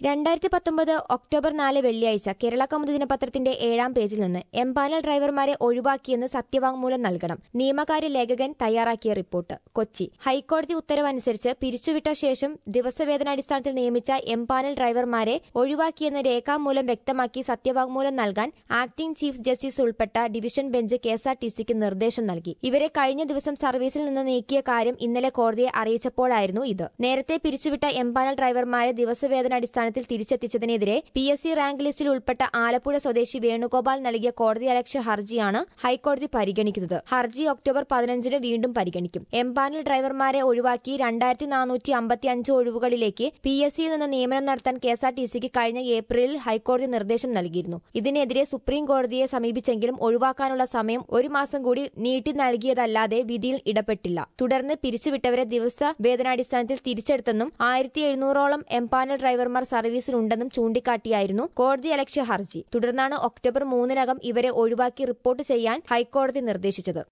രണ്ടായിരത്തി പത്തൊമ്പത് ഒക്ടോബർ നാല് വെള്ളിയാഴ്ച കേരള കൗമുദി ദിനപത്രത്തിന്റെ ഏഴാം പേജിൽ നിന്ന് എംപാനൽ ഡ്രൈവർമാരെ ഒഴിവാക്കിയെന്ന് സത്യവാങ്മൂലം നൽകണം നിയമകാര്യ ലേഖകൻ തയ്യാറാക്കിയ റിപ്പോർട്ട് കൊച്ചി ഹൈക്കോടതി ഉത്തരവനുസരിച്ച് പിരിച്ചുവിട്ട ശേഷം ദിവസവേതനാടിസ്ഥാനത്തിൽ നിയമിച്ച എംപാനൽ ഡ്രൈവർമാരെ ഒഴിവാക്കിയെന്ന് രേഖാമൂലം വ്യക്തമാക്കി സത്യവാങ്മൂലം നൽകാൻ ആക്ടിംഗ് ചീഫ് ജസ്റ്റിസ് ഉൾപ്പെട്ട ഡിവിഷൻ ബെഞ്ച് കെഎസ്ആർടിസിക്ക് നിർദ്ദേശം നൽകി ഇവരെ കഴിഞ്ഞ ദിവസം സർവീസിൽ നിന്ന് നീക്കിയ കാര്യം ഇന്നലെ കോടതിയെ അറിയിച്ചപ്പോഴായിരുന്നു ഇത് നേരത്തെ പിരിച്ചുവിട്ട എംപാനൽ ഡ്രൈവർമാരെ ദിവസവേതനാടിസ്ഥാനത്തിൽ തിരിച്ചെത്തിച്ചതിനെതിരെ പി എസ് സി റാങ്ക് ലിസ്റ്റിൽ ഉൾപ്പെട്ട ആലപ്പുഴ സ്വദേശി വേണുഗോപാൽ നൽകിയ കോടതിയലക്ഷ്യ ഹർജിയാണ് ഹൈക്കോടതി പരിഗണിക്കുന്നത് ഹർജി ഒക്ടോബർ പതിനഞ്ചിന് വീണ്ടും പരിഗണിക്കും എംപാനൽ ഡ്രൈവർമാരെ ഒഴിവാക്കി രണ്ടായിരത്തി നാനൂറ്റി അമ്പത്തി അഞ്ച് ഒഴിവുകളിലേക്ക് പി എസ് സിയിൽ നിന്ന് നിയമനം നടത്താൻ കെഎസ്ആർടിസിക്ക് കഴിഞ്ഞ ഏപ്രിലിൽ ഹൈക്കോടതി നിർദ്ദേശം നൽകിയിരുന്നു ഇതിനെതിരെ സുപ്രീം കോടതിയെ സമീപിച്ചെങ്കിലും ഒഴിവാക്കാനുള്ള സമയം ഒരു മാസം കൂടി നീട്ടി നൽകിയതല്ലാതെ വിധിയിൽ ഇടപെട്ടില്ല തുടർന്ന് പിരിച്ചുവിട്ടവരെ ദിവസ വേതനാടിസ്ഥാനത്തിൽ തിരിച്ചെടുത്തെന്നും ആയിരത്തി എഴുന്നൂറോളം എംപാനൽ ഡ്രൈവർമാർ സർവീസിലുണ്ടെന്നും ചൂണ്ടിക്കാട്ടിയായിരുന്നു കോടതി അലക്ഷ്യ ഹർജി തുടർന്നാണ് ഒക്ടോബർ മൂന്നിനകം ഇവരെ ഒഴിവാക്കി റിപ്പോർട്ട് ചെയ്യാൻ ഹൈക്കോടതി നിർദ്ദേശിച്ചത്